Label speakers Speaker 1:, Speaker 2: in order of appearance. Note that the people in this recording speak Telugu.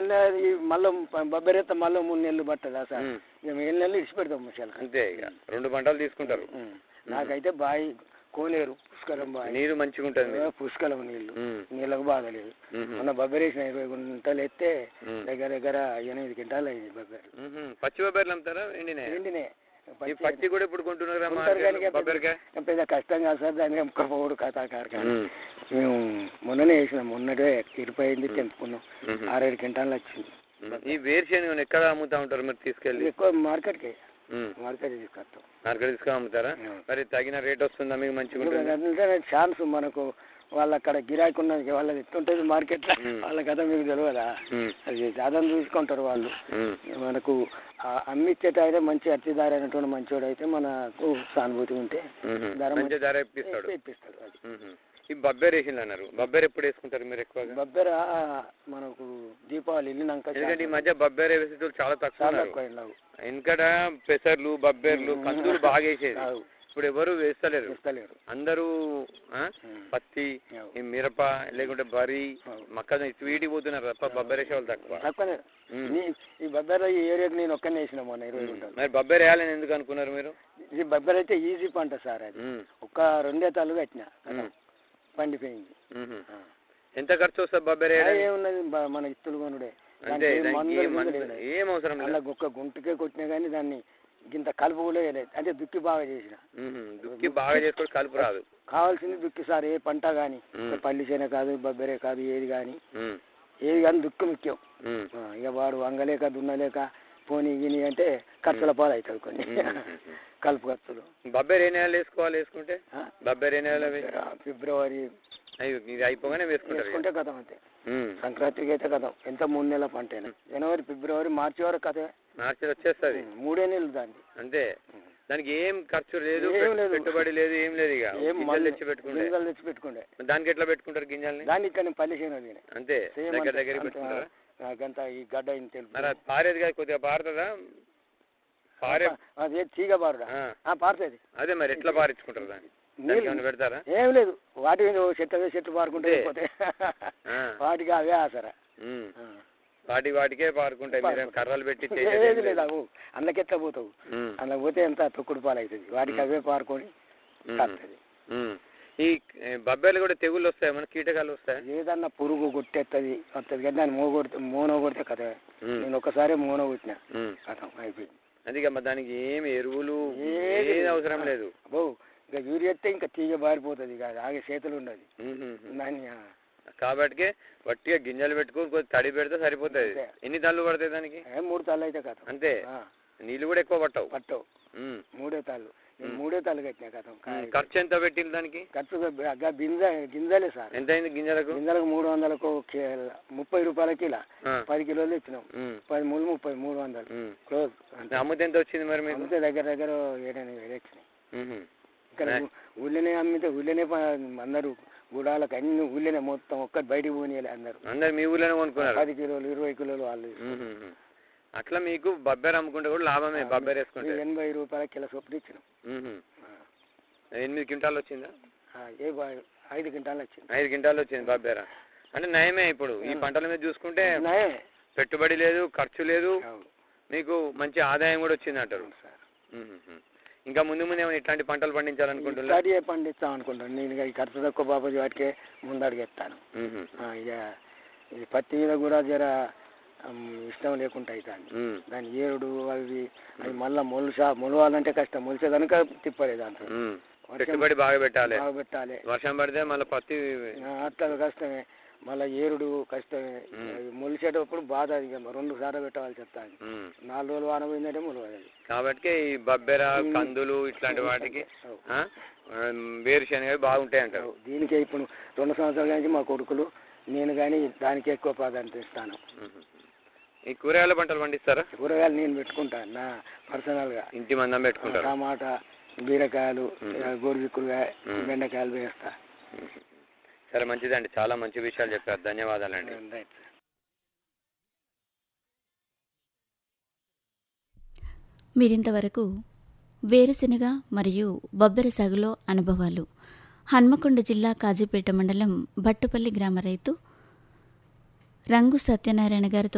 Speaker 1: మిగిలిన ఈ మళ్ళీ బొబ్బరెత్త మళ్ళీ మూడు నెలలు పట్టదా సార్
Speaker 2: ఉమ్.
Speaker 1: ఇక మిగిలిన నెలలు ఇడిచి పెడతాం ముసలి
Speaker 2: అంతే ఇక రెండు పంటలు తీసుకుంటారు
Speaker 1: నాకైతే బావి కోనేరు పుష్కలం బావి
Speaker 2: నీరు మంచిగా ఉంటుంది మీకు.
Speaker 1: పుష్కలం నీళ్లు
Speaker 2: ఉమ్.
Speaker 1: నీళ్ళకు బాధ లేదు
Speaker 2: ఉహు.
Speaker 1: మొన్న బొబ్బరేసిన ఇరవై గుంటలు ఎత్తే
Speaker 2: ఉమ్.
Speaker 1: దగ్గర దగ్గర ఎనిమిది క్వింటాలు అయింది బొబ్బరి
Speaker 2: ఉహు. పచ్చి బొబ్బర్లు అమ్ముతారా ఎండినే
Speaker 1: ఎండినే
Speaker 2: ఈ పచ్చి కూడా ఇప్పుడు కొంటున్నారా
Speaker 1: కొంటారు కానీ ఇక
Speaker 2: బొబ్బరికాయ
Speaker 1: పెద్ద- పెద్ద కష్టం కాదు సార్ దాన్ని అమ్ముకపోవడు కథాకారు కానీ
Speaker 2: ఉమ్.
Speaker 1: మేము మొన్ననే వేసినాం మొన్నటే ఇరిపోయింది తెంపుకున్నాం
Speaker 2: ఉహు.
Speaker 1: ఆరేడు క్వింటాలు వచ్చింది
Speaker 2: ఉమ్. ఈ వేరుశనగ ఎక్కడ అమ్ముతా ఉంటారు మీరు తీసుకెళ్ళి
Speaker 1: ఎక్కువ మార్కెట్కి
Speaker 2: ఉమ్.
Speaker 1: మార్కెట్ తీసుకొస్తాం
Speaker 2: మార్కెట్ తీసుకొని అమ్ముతారా
Speaker 1: ఉమ్.
Speaker 2: మరి తగిన రేట్ వస్తుందా మీకు మంచిగా ఉంటుంది
Speaker 1: అంటే ఛాన్స్ మనకు వాళ్ళ అక్కడ గిరాకీ ఉన్నది వాళ్ళది ఎట్టుంటుంది మార్కెట్లో
Speaker 2: ఉమ్.
Speaker 1: వాళ్ళ కథ మీకు తెలియదా
Speaker 2: ఉమ్.
Speaker 1: అది సాధన చూసుకుంటారు వాళ్ళు
Speaker 2: ఉమ్.
Speaker 1: మనకు ఆ అమ్మిచ్చేట అయితే మంచి అర్చిదారి అయినటువంటి మంచోడు అయితే మనకు సానుభూతి ఉంటే
Speaker 2: ఉహు.
Speaker 1: ధర
Speaker 2: మంచి ధర ఇప్పిస్తాడు
Speaker 1: ఇప్పిస్తాడు అది
Speaker 2: ఉహు. ఈ బబ్బేర్ వేసింది అన్నారు బబ్బేర్ ఎప్పుడు వేసుకుంటారు మీరు ఎక్కువగా
Speaker 1: బొబ్బెర మనకు దీపావళి వెళ్ళినాక
Speaker 2: ఎందుకంటే ఈ మధ్య బబ్బేర్ వేసేటోళ్ళు చాలా తక్కువ
Speaker 1: చాలా
Speaker 2: ఉన్నారు
Speaker 1: ఎక్కువ అయినావు.
Speaker 2: వెనకట పెసర్లు బబ్బేర్లు
Speaker 1: ఉమ్.
Speaker 2: కందులు బాగా వేసేది
Speaker 1: కాదు,
Speaker 2: ఇప్పుడు ఎవరు వేస్తలేరు
Speaker 1: ఇస్తలేరు
Speaker 2: అందరూ ఆ,
Speaker 1: ఉమ్.
Speaker 2: పత్తి
Speaker 1: అవు.
Speaker 2: ఈ మిరప లేకుంటే వరి
Speaker 1: అవు.
Speaker 2: మక్క వీటికి పోతున్నారు తప్ప బబ్బేర్ వేసే వాళ్ళు తక్కువ
Speaker 1: తక్కువనే
Speaker 2: ఉమ్.
Speaker 1: నీ- ఈ బొబ్బెర ఈ ఏరియాకి నేను ఒక్కనే వేసిన మొన్న ఇరవై గుంటలు
Speaker 2: మరి బబ్బేర్ వేయాలని ఎందుకు అనుకున్నారు మీరు
Speaker 1: ఈ బొబ్బెర అయితే ఈజీ పంట సార్ అది
Speaker 2: ఉమ్.
Speaker 1: ఒక రెండే తాళ్ళు కట్టిన
Speaker 2: ఉమ్.
Speaker 1: పండిపోయింది
Speaker 2: ఉహు.
Speaker 1: ఆ.
Speaker 2: ఎంత ఖర్చు వస్తుంది బబ్బేర్
Speaker 1: ఆ,
Speaker 2: వేయడానికి?
Speaker 1: ఏమున్నది బ- మన ఇత్తులు కొనుడే
Speaker 2: అంతే
Speaker 1: దానికి ఏం
Speaker 2: దానికి
Speaker 1: మందులు
Speaker 2: ఏం మందు-
Speaker 1: గిందులు వేయలేదు.
Speaker 2: ఏం అవసరం
Speaker 1: అలా
Speaker 2: లేదు
Speaker 1: ఒక్క గుంటకే కొట్టినా కానీ దాన్ని ఇంత కలుపు కూడా వేయలేదు అంటే దుక్కి బాగా చేసిన
Speaker 2: ఉహు. దుక్కి బాగా చేసుకొని కలుపు రాదు
Speaker 1: కావాల్సింది దుక్కి సార్ ఏ పంట కానీ
Speaker 2: ఉమ్.
Speaker 1: పల్లి చేనే కాదు బొబ్బరే కాదు ఏది కానీ
Speaker 2: ఉమ్.
Speaker 1: ఏది కానీ దుక్కి ముఖ్యం
Speaker 2: ఉమ్.
Speaker 1: ఆ, ఇక వాడు వంగలేక దున్నలేక పోనీ గిని అంటే ఖర్చుల పాలు అవుతుంది కొన్ని
Speaker 2: ఉమ్.
Speaker 1: కలుపు ఖర్చులు
Speaker 2: బబ్బేర్ ఏ నెలలో వేసుకోవాలి వేసుకుంటే
Speaker 1: ఆ?
Speaker 2: బబ్బేర్ ఏ నెలలో వే-
Speaker 1: ఆ, ఫిబ్రవరి
Speaker 2: అయ్యో ఇది అయిపోగానే వేసుకుంటారు ఇక.
Speaker 1: వేసుకుంటే కథం అంతే
Speaker 2: ఉమ్.
Speaker 1: సంక్రాంతికి అయితే కథం ఎంత మూడు నెలల పంట జనవరి ఫిబ్రవరి మార్చి వరకు కథ
Speaker 2: మార్చిలో వచ్చేస్తుంది
Speaker 1: మూడే నెలలు దాన్ని
Speaker 2: అంతే దానికి ఏం ఖర్చు లేదు
Speaker 1: ఏం
Speaker 2: పెట్టు-
Speaker 1: లేదు.
Speaker 2: పెట్టుబడి లేదు ఏం లేదు ఇక
Speaker 1: ఏం
Speaker 2: గింజలు
Speaker 1: మళ్ళీ
Speaker 2: తెచ్చి పెట్టుకుంటే
Speaker 1: గింజలు తెచ్చి పెట్టుకుండే
Speaker 2: దానికి ఎట్లా పెట్టుకుంటారు గింజల్ని
Speaker 1: దాన్ని ఇక్కడ పల్లి చేను దిగిన
Speaker 2: అంతే
Speaker 1: సేమ్
Speaker 2: దగ్గర
Speaker 1: అంతే.
Speaker 2: దగ్గర
Speaker 1: అంత-
Speaker 2: పెట్టుకుంటారా
Speaker 1: నాకంత ఈ గడ్డ ఇంత తెలుపు.
Speaker 2: మరి అది పారేది కాదు కొద్దిగా పారుతుందా పారే
Speaker 1: అదే తీగ బారుడా
Speaker 2: ఆ.
Speaker 1: ఆ, పారుతుంది
Speaker 2: అదే మరి ఎట్లా పారించుకుంటారు దాన్ని దానికి
Speaker 1: నీళ్ళు
Speaker 2: ఏమైనా పెడతారా
Speaker 1: ఏం లేదు వాటి మీద ఓ చెట్టు అవే చెట్టు పారుకుంటే
Speaker 2: అంతే.
Speaker 1: అయిపోతాయి
Speaker 2: ఆ.
Speaker 1: వాటికి అవే ఆసరా
Speaker 2: ఉమ్.
Speaker 1: ఆ.
Speaker 2: వాటి వాటికే పారుకుంటాయి మీరేం కర్రలు పెట్టి చేసేది ఏం
Speaker 1: ఏది లేదు
Speaker 2: లేదు.
Speaker 1: అవు అందుకెట్లా పోతావు
Speaker 2: ఉమ్.
Speaker 1: అందులో పోతే ఎంత తొక్కుడు పాలు అవుతుంది వాటికి అవే పారుకొని
Speaker 2: ఉమ్.
Speaker 1: కాస్తుంది
Speaker 2: ఉమ్. ఈ ఏ, బబ్బేలు కూడా తెగుళ్ళు వస్తాయి మన కీటకాలు వస్తాయి
Speaker 1: ఏదన్నా పురుగు కొట్టేస్తుంది వస్తుంది కానీ దాన్ని మో కొడితే మోనో కొడితే కథ నేను ఒకసారి మోనో కొట్టిన కథం అయిపోయింది
Speaker 2: అందుకే మరి దానికి ఏమి ఎరువులు
Speaker 1: ఏది
Speaker 2: ఏది
Speaker 1: లేదు.
Speaker 2: అవసరం లేదు
Speaker 1: అబ్బో ఇంకా యూరియా ఎత్తే ఇంకా తీగ బారిపోతుంది ఇక అది ఆగే చేతులు ఉండదు
Speaker 2: ఉహుహు.
Speaker 1: దాన్ని ఆ,
Speaker 2: కాబట్టి వట్టిగా గింజలు పెట్టుకొని కొద్ది తడి పెడితే సరిపోతుంది
Speaker 1: అంతే.
Speaker 2: ఎన్ని తళ్ళు పడతాయి దానికి
Speaker 1: ఏ మూడు తాళ్ళు అయితే కథం
Speaker 2: అంతే
Speaker 1: ఆ,
Speaker 2: నీళ్ళు కూడా ఎక్కువ పట్టవు
Speaker 1: పట్టవు
Speaker 2: ఉమ్.
Speaker 1: మూడే తాళ్ళు నేను
Speaker 2: ఉమ్.
Speaker 1: మూడే తాళ్ళు కట్టినా కథం
Speaker 2: ఉమ్. ఖర్చు ఎంత పెట్టింది దానికి
Speaker 1: ఖర్చు గా గింజ గింజలే సార్
Speaker 2: ఎంత అయింది గింజలకు
Speaker 1: గింజలకు మూడు వందలకు కి- ముప్పై రూపాయల కిలో
Speaker 2: ఆ.
Speaker 1: పది కిలోలు ఇచ్చినాం
Speaker 2: ఉమ్.
Speaker 1: పది మూడు ముప్పై మూడు వందలు
Speaker 2: ఉమ్.
Speaker 1: క్లోజ్ అంతే
Speaker 2: అమ్మితే ఎంత వచ్చింది మరి మీకు
Speaker 1: అమ్మితే దగ్గర దగ్గర ఏడెనిమిది వేలు వచ్చినాయి
Speaker 2: ఉహు.
Speaker 1: ఇక్కడ
Speaker 2: నే-
Speaker 1: ఊ- ఊళ్ళోనే అమ్మితే ఊళ్ళోనే ప- అందరూ గుడాలకు అన్ని ఊళ్ళోనే మొత్తం ఒక్కటి బయటికి పోనీయాలి అందరూ
Speaker 2: అందరు మీ ఊళ్ళోనే కొనుక్కున్నారు
Speaker 1: పది కిలోలు ఇరవై కిలోలు వాళ్ళు
Speaker 2: ఉహుహు. అట్లా మీకు బబ్బేర్ అమ్ముకుంటే కూడా లాభమే బబ్బేర్ వేసుకుంటే
Speaker 1: ఈ ఎనభై రూపాయల కిలో చొప్పున ఇచ్చినాం
Speaker 2: ఉహు.
Speaker 1: ఆ.
Speaker 2: ఎనిమిది క్వింటాలు వచ్చిందా
Speaker 1: ఆ, ఏ బా- ఐదు క్వింటాలు వచ్చింది
Speaker 2: ఐదు క్వింటాలు వచ్చింది బబ్బేర అంటే నయమే ఇప్పుడు ఈ
Speaker 1: ఆ.
Speaker 2: పంటల మీద చూసుకుంటే
Speaker 1: నయమే.
Speaker 2: పెట్టుబడి లేదు ఖర్చు లేదు
Speaker 1: అవును.
Speaker 2: మీకు మంచి ఆదాయం కూడా వచ్చింది అంటారు
Speaker 1: అవును సార్
Speaker 2: ఉహుహు. ఇంకా ముందు ముందు ఏమైనా ఇట్లాంటి పంటలు పండించాలనుకుంటున్నా
Speaker 1: ఇట్లాంటి ఏ పండిస్తాం అనుకుంటాను నేను ఇక ఈ ఖర్చు తక్కువ బాబాజీ వాటికే ముందడుగెత్తాను ఆ, ఇక ఈ పత్తి మీద కూడా జర ఉమ్, ఇష్టం లేకుండా అవుతుంది దాని ఏరుడు అవి అవి మళ్ళీ మొలుసా మొలవాలంటే కష్టం మొలిసేదానిక తిప్పలేదు దాంట్లో వర్షం
Speaker 2: పెట్టుబడి బాగా పెట్టాలి
Speaker 1: బాగా పెట్టాలి
Speaker 2: వర్షం పడితే మళ్ళీ పత్తి
Speaker 1: ఆ, అట్లా కష్టమే మళ్ళీ ఏరుడు కష్టమే
Speaker 2: ఉమ్.
Speaker 1: అవి మొలిసేటప్పుడు బాధ అది ఇక రెండు సార్లు పెట్టాల్సి వస్తుంది
Speaker 2: ఉమ్.
Speaker 1: నాలుగు రోజులు వాన పోయిందంటే మొలవదు
Speaker 2: కాబట్టి ఈ బబ్బెర
Speaker 1: ఉమ్.
Speaker 2: కందులు ఇట్లాంటి వాటికి
Speaker 1: అవు.
Speaker 2: ఆ, ఆ, వేరుశనగ బాగుంటాయి అంటారు
Speaker 1: అవు. దీనికే ఇప్పుడు రెండు సంవత్సరాల నుంచి మా కొడుకులు నేను కానీ దానికి ఎక్కువ ప్రాధాన్యత ఇస్తాను
Speaker 2: ఉహు. ఈ కూరగాయల పంటలు పండిస్తారా
Speaker 1: కూరగాయలు నేను పెట్టుకుంటాను నా పర్సనల్గా
Speaker 2: ఇంటి మందం పెట్టుకుంటారు
Speaker 1: టమాటా బీరకాయలు
Speaker 2: ఉమ్.
Speaker 1: గోరుచిక్కుడుకాయ
Speaker 2: ఉమ్.
Speaker 1: బెండకాయలు వేస్తా
Speaker 2: ఉహు. సరే మంచిదండి చాలా మంచి విషయాలు చెప్పారు ధన్యవాదాలండి
Speaker 1: రైట్
Speaker 3: మీరింతవరకు వేరుశెనగ మరియు బొబ్బెర సాగులో అనుభవాలు హన్మకొండ జిల్లా కాజీపేట మండలం భట్టుపల్లి గ్రామ రైతు రంగు సత్యనారాయణ గారితో